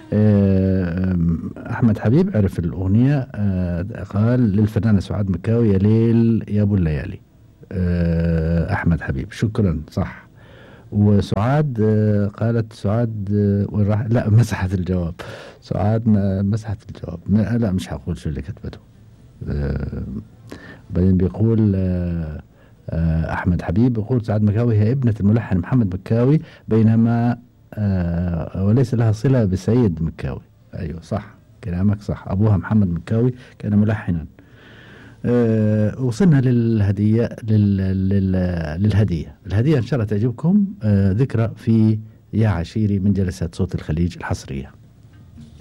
آه، أحمد حبيب عرف الأغنية آه، قال للفنانة سعاد مكاوي يا ليل يا أبو الليالي آه، أحمد حبيب شكرا صح وسعاد آه، قالت سعاد آه، وين راح لا مسحت الجواب سعاد ما- مسحت الجواب ما- لا مش هقول شو اللي كتبته آه، بعدين بيقول آه، آه، احمد حبيب يقول سعاد مكاوي هي ابنة الملحن محمد مكاوي بينما آه، وليس لها صلة بسيد مكاوي ايوه صح كلامك صح ابوها محمد مكاوي كان ملحنا آه، وصلنا للهدية لل... لل... للهدية الهدية إن شاء الله تعجبكم آه، ذكرى في يا عشيري من جلسات صوت الخليج الحصرية